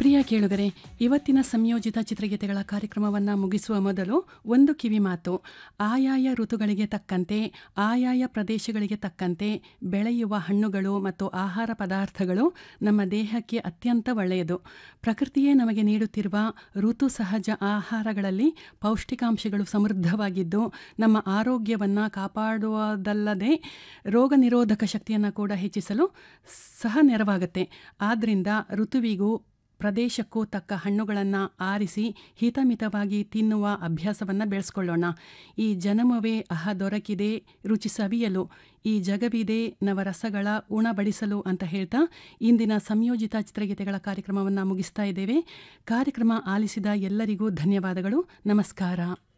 ಪ್ರಿಯ ಕೇಳುಗರೆ ಇವತ್ತಿನ ಸಂಯೋಜಿತ ಚಿತ್ರಗೀತೆಗಳ ಕಾರ್ಯಕ್ರಮವನ್ನು ಮುಗಿಸುವ ಮೊದಲು ಒಂದು ಕಿವಿ ಮಾತು ಆಯಾಯ ಋತುಗಳಿಗೆ ತಕ್ಕಂತೆ ಆಯಾಯ ಪ್ರದೇಶಗಳಿಗೆ ತಕ್ಕಂತೆ ಬೆಳೆಯುವ ಹಣ್ಣುಗಳು ಮತ್ತು ಆಹಾರ ಪದಾರ್ಥಗಳು ನಮ್ಮ ದೇಹಕ್ಕೆ ಅತ್ಯಂತ ಒಳ್ಳೆಯದು ಪ್ರಕೃತಿಯೇ ನಮಗೆ ನೀಡುತ್ತಿರುವ ಋತು ಸಹಜ ಆಹಾರಗಳಲ್ಲಿ ಪೌಷ್ಟಿಕಾಂಶಗಳು ಸಮೃದ್ಧವಾಗಿದ್ದು ನಮ್ಮ ಆರೋಗ್ಯವನ್ನು ಕಾಪಾಡುವುದಲ್ಲದೆ ರೋಗ ನಿರೋಧಕ ಶಕ್ತಿಯನ್ನು ಕೂಡ ಹೆಚ್ಚಿಸಲು ಸಹ ನೆರವಾಗುತ್ತೆ ಆದ್ದರಿಂದ ಋತುವಿಗೂ ಪ್ರದೇಶಕ್ಕೂ ತಕ್ಕ ಹಣ್ಣುಗಳನ್ನು ಆರಿಸಿ ಹಿತಮಿತವಾಗಿ ತಿನ್ನುವ ಅಭ್ಯಾಸವನ್ನು ಬೆಳೆಸ್ಕೊಳ್ಳೋಣ ಈ ಜನ್ಮವೇ ಅಹ ದೊರಕಿದೆ ರುಚಿ ಸವಿಯಲು ಈ ಜಗವಿದೆ ನವರಸಗಳ ಉಣಬಡಿಸಲು ಅಂತ ಹೇಳ್ತಾ ಇಂದಿನ ಸಂಯೋಜಿತ ಚಿತ್ರಗೀತೆಗಳ ಕಾರ್ಯಕ್ರಮವನ್ನು ಮುಗಿಸ್ತಾ ಇದ್ದೇವೆ ಕಾರ್ಯಕ್ರಮ ಆಲಿಸಿದ ಎಲ್ಲರಿಗೂ ಧನ್ಯವಾದಗಳು ನಮಸ್ಕಾರ